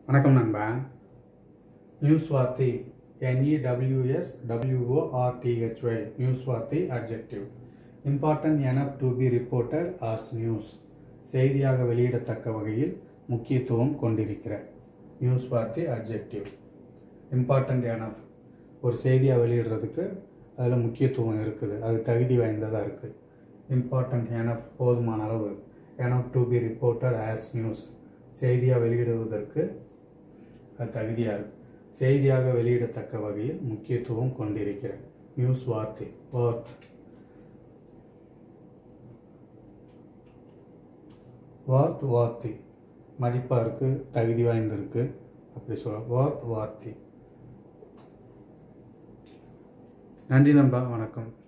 வணக்கம் நண்பா நியூஸ் வார்த்தை என்இடபிள்யூஎஸ் டபிள்யூஓஆர்டிஹெச்ஒய் நியூஸ் வார்த்தை adjective important enough to be reported as news செய்தியாக வெளியிடத்தக்க வகையில் முக்கியத்துவம் கொண்டிருக்கிற நியூஸ் வார்த்தை அட்ஜெக்டிவ் இம்பார்ட்டன்ட் எனப் ஒரு செய்தியாக வெளியிடுறதுக்கு அதில் முக்கியத்துவம் இருக்குது அது தகுதி வாய்ந்ததாக இருக்குது இம்பார்ட்டன்ட் எனப் போதுமான அளவு enough to be reported as news செய்தியாக வெளியிடுவதற்கு அது தகுதியாக இருக்கு செய்தியாக வெளியிடத்தக்க வகையில் முக்கியத்துவம் கொண்டிருக்கிற நியூஸ் வார்த்தை வார்த் வார்த் வார்த்தை மதிப்பாக இருக்குது தகுதி வாய்ந்திருக்கு அப்படி சொல்ல வார்த் வார்த்தை நன்றி நண்பா வணக்கம்